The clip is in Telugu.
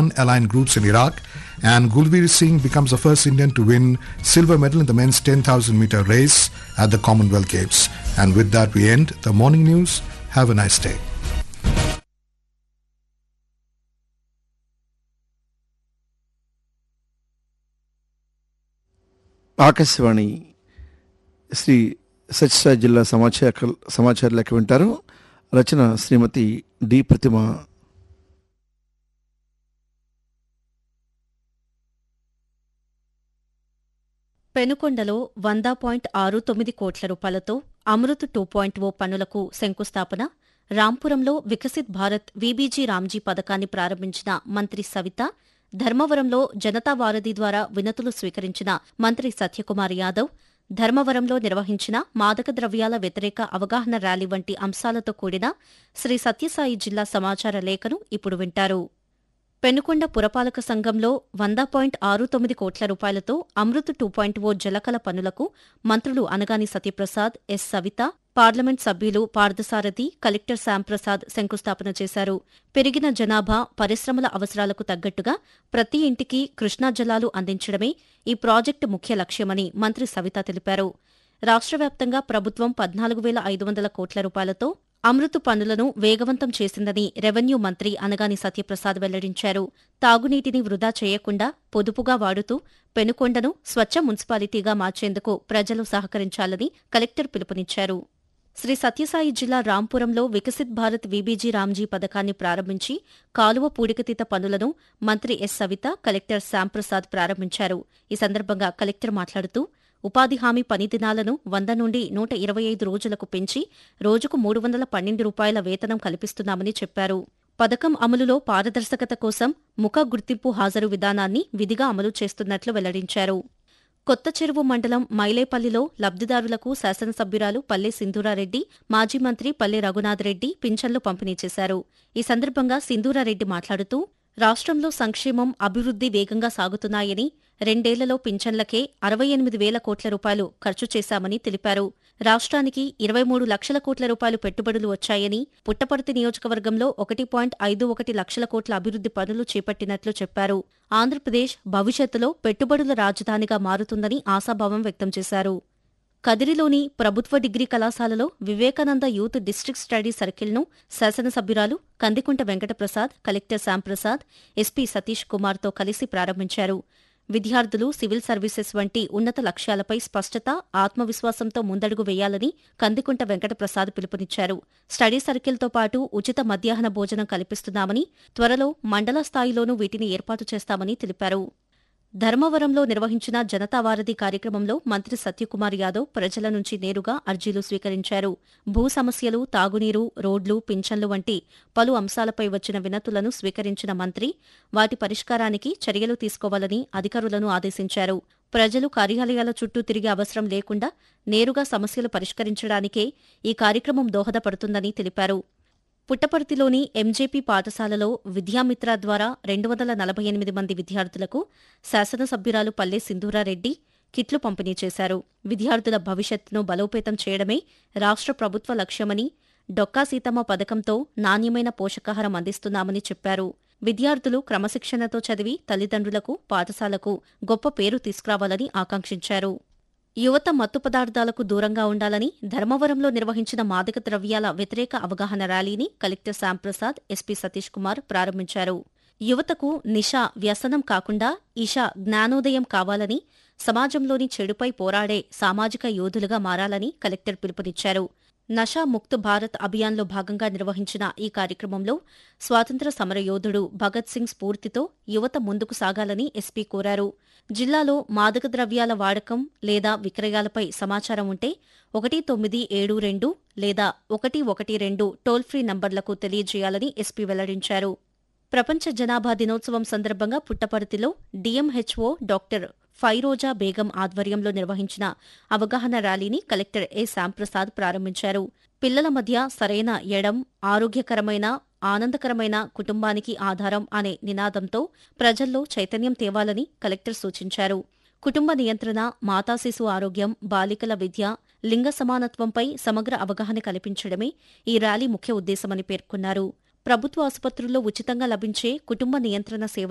aligned groups in Iraq. And Gulveer Singh becomes the first Indian to win silver medal in the men's 10,000 meter race at the Commonwealth Games. And with that, we end the morning news. Have a nice day. Akashvani Shri Sathya జిల్లా సమాచార సమాచార లెక్క వింటారు రచన శ్రీమతి డి ప్రతిమ పెనుకొండలో వంద పాయింట్ ఆరు తొమ్మిది కోట్ల రూపాయలతో అమృత్ టూ పాయింట్ ఓ పనులకు శంకుస్థాపన రాంపురంలో వికసిత్ భారత్ వీబీజీ రామ్జీ పథకాన్ని ప్రారంభించిన మంత్రి సవిత ధర్మవరంలో జనతా వారధి ద్వారా వినతులు స్వీకరించిన మంత్రి సత్యకుమార్ యాదవ్ ధర్మవరంలో నిర్వహించిన మాదక ద్రవ్యాల వ్యతిరేక అవగాహన ర్యాలీ వంటి అంశాలతో కూడిన శ్రీ సత్యసాయి జిల్లా సమాచార లేఖను ఇప్పుడు వింటారు పెనుకొండ పురపాలక సంఘంలో వంద పాయింట్ ఆరు తొమ్మిది కోట్ల రూపాయలతో అమృత్ టూ పాయింట్ ఓ జలకల పనులకు మంత్రులు అనగాని సత్యప్రసాద్ ఎస్ సవిత పార్లమెంట్ సభ్యులు పార్థసారథి కలెక్టర్ శ్యాంప్రసాద్ శంకుస్థాపన చేశారు పెరిగిన జనాభా పరిశ్రమల అవసరాలకు తగ్గట్టుగా ప్రతి ఇంటికి కృష్ణా జలాలు అందించడమే ఈ ప్రాజెక్టు ముఖ్య లక్ష్యమని మంత్రి సవిత తెలిపారు రాష్ట్ర వ్యాప్తంగా ప్రభుత్వం పద్నాలుగు వేల ఐదు వందల కోట్ల రూపాయలతో అమృతు పనులను వేగవంతం చేసిందని రెవెన్యూ మంత్రి అనగాని సత్యప్రసాద్ వెల్లడించారు తాగునీటిని వృధా చేయకుండా పొదుపుగా వాడుతూ పెనుకొండను స్వచ్ఛ మున్సిపాలిటీగా మార్చేందుకు ప్రజలు సహకరించాలని కలెక్టర్ పిలుపునిచ్చారు శ్రీ సత్యసాయి జిల్లా రాంపురంలో వికసిత్ భారత్ వీబీజీ రామ్జీ పథకాన్ని ప్రారంభించి కాలువ పూడికతీత పనులను మంత్రి ఎస్ సవిత కలెక్టర్ శ్యాంప్రసాద్ ప్రారంభించారు ఈ సందర్భంగా కలెక్టర్ మాట్లాడుతూ ఉపాధి హామీ పని దినాలను వంద నుండి నూట ఇరవై ఐదు రోజులకు పెంచి రోజుకు మూడు వందల పన్నెండు రూపాయల వేతనం కల్పిస్తున్నామని చెప్పారు పథకం అమలులో పారదర్శకత కోసం ముఖ గుర్తింపు హాజరు విధానాన్ని విధిగా అమలు చేస్తున్నట్లు వెల్లడించారు కొత్త చెరువు మండలం మైలేపల్లిలో లబ్దిదారులకు శాసనసభ్యురాలు పల్లె సింధూరారెడ్డి మాజీ మంత్రి పల్లె రఘునాథ్ రెడ్డి పింఛన్లు పంపిణీ చేశారు ఈ సందర్భంగా సింధూరారెడ్డి మాట్లాడుతూ రాష్ట్రంలో సంక్షేమం అభివృద్ధి వేగంగా సాగుతున్నాయని రెండేళ్లలో పింఛన్లకే అరవై ఎనిమిది వేల కోట్ల రూపాయలు ఖర్చు చేశామని తెలిపారు రాష్ట్రానికి ఇరవై మూడు లక్షల కోట్ల రూపాయలు పెట్టుబడులు వచ్చాయని పుట్టపర్తి నియోజకవర్గంలో ఒకటి పాయింట్ ఐదు ఒకటి లక్షల కోట్ల అభివృద్ధి పనులు చేపట్టినట్లు చెప్పారు ఆంధ్రప్రదేశ్ భవిష్యత్తులో పెట్టుబడుల రాజధానిగా మారుతుందని ఆశాభావం వ్యక్తం చేశారు కదిరిలోని ప్రభుత్వ డిగ్రీ కళాశాలలో వివేకానంద యూత్ డిస్ట్రిక్ట్ స్టడీ సర్కిల్ను శాసనసభ్యురాలు కందికుంట వెంకటప్రసాద్ కలెక్టర్ శ్యాంప్రసాద్ ఎస్పీ సతీష్ కుమార్తో కలిసి ప్రారంభించారు విద్యార్థులు సివిల్ సర్వీసెస్ వంటి ఉన్నత లక్ష్యాలపై స్పష్టత ఆత్మవిశ్వాసంతో ముందడుగు వేయాలని కందికుంట వెంకటప్రసాద్ పిలుపునిచ్చారు స్టడీ సర్కిల్తో పాటు ఉచిత మధ్యాహ్న భోజనం కల్పిస్తున్నామని త్వరలో మండల స్థాయిలోనూ వీటిని ఏర్పాటు చేస్తామని తెలిపారు ధర్మవరంలో నిర్వహించిన జనతా వారధి కార్యక్రమంలో మంత్రి సత్యకుమార్ యాదవ్ ప్రజల నుంచి నేరుగా అర్జీలు స్వీకరించారు భూ సమస్యలు తాగునీరు రోడ్లు పింఛన్లు వంటి పలు అంశాలపై వచ్చిన వినతులను స్వీకరించిన మంత్రి వాటి పరిష్కారానికి చర్యలు తీసుకోవాలని అధికారులను ఆదేశించారు ప్రజలు కార్యాలయాల చుట్టూ తిరిగే అవసరం లేకుండా నేరుగా సమస్యలు పరిష్కరించడానికే ఈ కార్యక్రమం దోహదపడుతుందని తెలిపారు పుట్టపర్తిలోని ఎంజేపీ పాఠశాలలో విద్యామిత్ర ద్వారా రెండు వందల నలభై ఎనిమిది మంది విద్యార్థులకు శాసనసభ్యురాలు పల్లె సింధూరారెడ్డి కిట్లు పంపిణీ చేశారు విద్యార్థుల భవిష్యత్తును బలోపేతం చేయడమే రాష్ట్ర ప్రభుత్వ లక్ష్యమని డొక్కా సీతమ్మ పథకంతో నాణ్యమైన పోషకాహారం అందిస్తున్నామని చెప్పారు విద్యార్థులు క్రమశిక్షణతో చదివి తల్లిదండ్రులకు పాఠశాలకు గొప్ప పేరు తీసుకురావాలని ఆకాంక్షించారు యువత మత్తు పదార్థాలకు దూరంగా ఉండాలని ధర్మవరంలో నిర్వహించిన మాదక ద్రవ్యాల వ్యతిరేక అవగాహన ర్యాలీని కలెక్టర్ శ్యాంప్రసాద్ ఎస్పీ సతీష్ కుమార్ ప్రారంభించారు యువతకు నిష వ్యసనం కాకుండా ఇష జ్ఞానోదయం కావాలని సమాజంలోని చెడుపై పోరాడే సామాజిక యోధులుగా మారాలని కలెక్టర్ పిలుపునిచ్చారు నషా ముక్త్ భారత్ అభియాన్లో భాగంగా నిర్వహించిన ఈ కార్యక్రమంలో స్వాతంత్ర సమరయోధుడు భగత్ సింగ్ స్ఫూర్తితో యువత ముందుకు సాగాలని ఎస్పీ కోరారు జిల్లాలో మాదక ద్రవ్యాల వాడకం లేదా విక్రయాలపై సమాచారం ఉంటే ఒకటి తొమ్మిది ఏడు రెండు లేదా ఒకటి ఒకటి రెండు టోల్ ఫ్రీ నంబర్లకు తెలియజేయాలని ఎస్పీ వెల్లడించారు ప్రపంచ జనాభా దినోత్సవం సందర్భంగా పుట్టపర్తిలో డీఎంహెచ్ఓ డాక్టర్ ఫైరోజా బేగం ఆధ్వర్యంలో నిర్వహించిన అవగాహన ర్యాలీని కలెక్టర్ ఏ శ్యాంప్రసాద్ ప్రారంభించారు పిల్లల మధ్య సరైన ఎడం ఆరోగ్యకరమైన ఆనందకరమైన కుటుంబానికి ఆధారం అనే నినాదంతో ప్రజల్లో చైతన్యం తేవాలని కలెక్టర్ సూచించారు కుటుంబ నియంత్రణ మాతా శిశు ఆరోగ్యం బాలికల విద్య లింగ సమానత్వంపై సమగ్ర అవగాహన కల్పించడమే ఈ ర్యాలీ ముఖ్య ఉద్దేశమని పేర్కొన్నారు ప్రభుత్వ ఆసుపత్రుల్లో ఉచితంగా లభించే కుటుంబ నియంత్రణ సేవ